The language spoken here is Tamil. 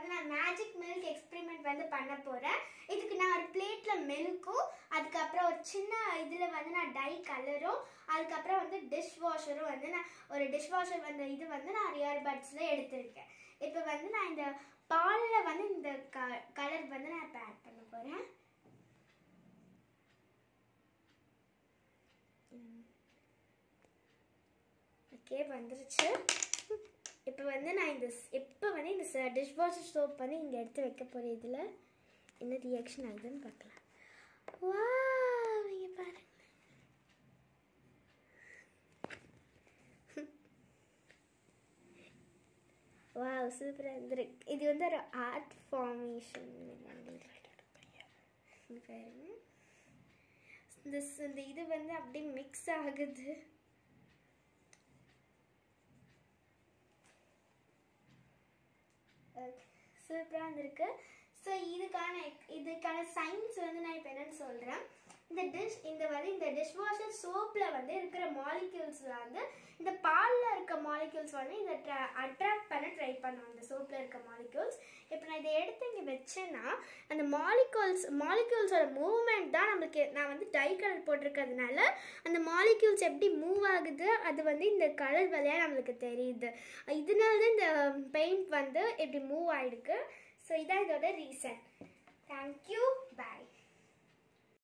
வந்து நான் மேஜிக் மில்க் எக்ஸ்பெரிமெண்ட் வந்து பண்ண போகிறேன் இதுக்கு நான் ஒரு பிளேட்டில் மில்க்கும் அதுக்கப்புறம் ஒரு சின்ன இதில் வந்து நான் டை கலரும் அதுக்கப்புறம் வந்து டிஷ் வாஷரும் வந்து நான் ஒரு டிஷ் வாஷர் வந்து இது வந்து நான் ரியர் பட்ஸில் எடுத்திருக்கேன் இப்போ வந்து நான் இந்த பாலில் வந்து இந்த க கலர் வந்து நான் இப்போ ஆட் பண்ண போகிறேன் ஓகே வந்துருச்சு இப்போ வந்து நான் இந்த இப்போ வந்து இந்த டிஷ் வாஷர் சோப் வந்து இங்கே எடுத்து வைக்க போகிறேன் இதில் என்ன ரியாக்ஷன் ஆகுதுன்னு பார்க்கலாம் வா இங்கே பாருங்க வா சூப்பராக இருந்திருக்கு இது வந்து ஒரு ஆர்ட் ஃபார்மேஷன் பாருங்க இந்த ஸ்- இந்த இது வந்து அப்படியே மிக்ஸ் ஆகுது சூப்பராக இருந்திருக்கு ஸோ இதுக்கான இதுக்கான சயின்ஸ் வந்து நான் இப்போ என்னன்னு சொல்கிறேன் இந்த டிஷ் இந்த வந்து இந்த டிஷ் வாஷர் சோப்பில் வந்து இருக்கிற மாலிக்யூல்ஸில் வந்து இந்த பாலில் இருக்க மாலிக்யூல்ஸ் வந்து இதை அட்ராக்ட் பண்ண ட்ரை பண்ணும் இந்த சோப்பில் இருக்க மாலிக்யூல்ஸ் இப்போ நான் இதை எடுத்து இங்கே வச்சேன்னா அந்த மாலிக்யூல்ஸ் மாலிக்யூல்ஸோட மூவ்மெண்ட் தான் நம்மளுக்கு நான் வந்து டை கலர் போட்டிருக்கிறதுனால அந்த மாலிக்யூல்ஸ் எப்படி மூவ் ஆகுது அது வந்து இந்த கலர் வழியாக நம்மளுக்கு தெரியுது இதனால தான் இந்த பெயிண்ட் வந்து இப்படி மூவ் ஆயிருக்கு ஸோ இதான் இதோட ரீசன் தேங்க்யூ பை